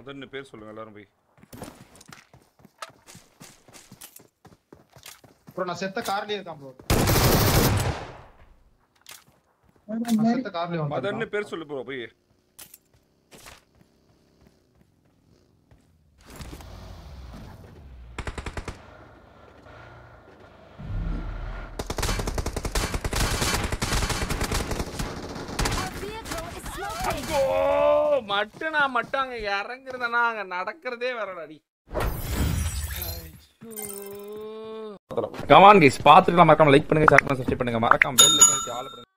மதன்னு பேர் சொல்லுங்க எல்லாரும் போய் ப்ரோ நான் செத்த கார்லயே இருக்கான் ப்ரோ நான் செத்த கார்லயே வந்து மதன்னு பேர் சொல்லு ப்ரோ போய் Our vehicle is smoking. அங்கோ மட்டும் நான் மட்டும் அங்க இறங்குறதுனா அங்க நடக்கிறதே வரலடி கமான் கைஸ் பார்த்துட்டு மறக்காம லைக் பண்ணுங்க ஷேர் பண்ணுங்க சப்ஸ்கிரைப் பண்ணுங்க மறக்காம பெல் ஐக்கான் ஆல் பண்ணுங்க